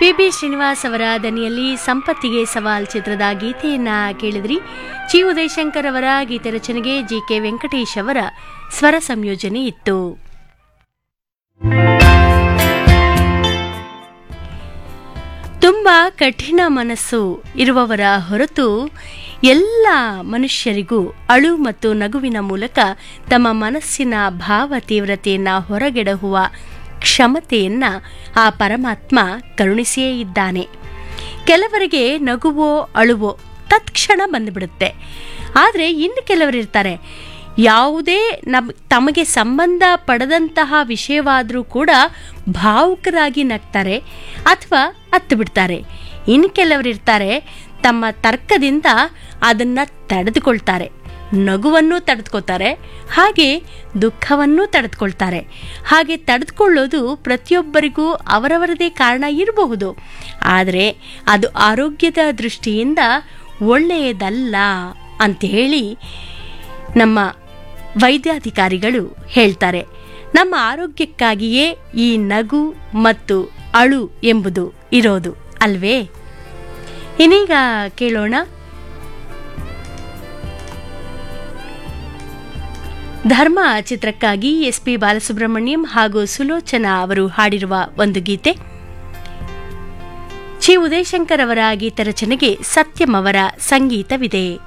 P B Srinivas ಅವರ ದನಿಯಲ್ಲಿ ಸಂಪತ್ತಿಗೆ ಸವಾಲ್ ಚಿತ್ರದ ಗೀತೆಯನ್ನ ಕೇಳಿದ್ರಿ ಚಿ ಉದಯಶಂಕರ್ ಅವರ ಗೀತೆ ರಚನೆಗೆ ಜಿ ಕೆ ವೆಂಕಟೇಶ್ ಅವರ ಸ್ವರ ಸಂಯೋಜನೆ ಇತ್ತು ತುಂಬ ಕಠಿಣ ಮನಸ್ಸು ಇರುವವರ ಹೊರತು ಎಲ್ಲ ಮನುಷ್ಯರಿಗೂ ಅಳು ಮತ್ತು ನಗುವಿನ ಮೂಲಕ ತಮ್ಮ ಮನಸ್ಸಿನ ಭಾವ ತೀವ್ರತೆಯನ್ನು ಹೊರಗೆಡಹುವ ಕ್ಷಮತೆಯನ್ನ ಆ ಪರಮಾತ್ಮ ಕರುಣಿಸಿಯೇ ಇದ್ದಾನೆ ಕೆಲವರಿಗೆ ನಗುವೋ ಅಳುವೋ ತತ್ಕ್ಷಣ ಬಂದುಬಿಡುತ್ತೆ ಆದರೆ ಇನ್ನು ಕೆಲವರಿರ್ತಾರೆ ಯಾವುದೇ ನಮ್ ತಮಗೆ ಸಂಬಂಧ ಪಡೆದಂತಹ ವಿಷಯವಾದರೂ ಕೂಡ ಭಾವುಕರಾಗಿ ನಗ್ತಾರೆ ಅಥವಾ ಅತ್ತು ಬಿಡ್ತಾರೆ ಇನ್ನು ಕೆಲವರಿರ್ತಾರೆ ತಮ್ಮ ತರ್ಕದಿಂದ ಅದನ್ನು ತಡೆದುಕೊಳ್ತಾರೆ ನಗುವನ್ನು ತಡೆದುಕೊಳ್ತಾರೆ ಹಾಗೆ ದುಃಖವನ್ನು ತಡೆದುಕೊಳ್ತಾರೆ ಹಾಗೆ ತಡೆದುಕೊಳ್ಳೋದು ಪ್ರತಿಯೊಬ್ಬರಿಗೂ ಅವರವರದೇ ಕಾರಣ ಇರಬಹುದು ಆದರೆ ಅದು ಆರೋಗ್ಯದ ದೃಷ್ಟಿಯಿಂದ ಒಳ್ಳೆಯದಲ್ಲ ಅಂತ ಹೇಳಿ ನಮ್ಮ ವೈದ್ಯಾಧಿಕಾರಿಗಳು ಹೇಳ್ತಾರೆ ನಮ್ಮ ಆರೋಗ್ಯಕ್ಕಾಗಿಯೇ ಈ ನಗು ಮತ್ತು ಅಳು ಎಂಬುದು ಇರೋದು ಅಲ್ವೇ ಇನ್ನೀಗ ಕೇಳೋಣ ಧರ್ಮ ಚಿತ್ರಕ್ಕಾಗಿ ಎಸ್ ಪಿ ಬಾಲಸುಬ್ರಹ್ಮಣ್ಯಂ ಹಾಗೂ ಸುಲೋಚನಾ ಅವರು ಹಾಡಿರುವ ಒಂದು ಗೀತೆ ಚಿ ಉದಯಶಂಕರ್ ಅವರ ಗೀತ ರಚನೆಗೆ ಸತ್ಯಂ ಅವರ ಸಂಗೀತವಿದೆ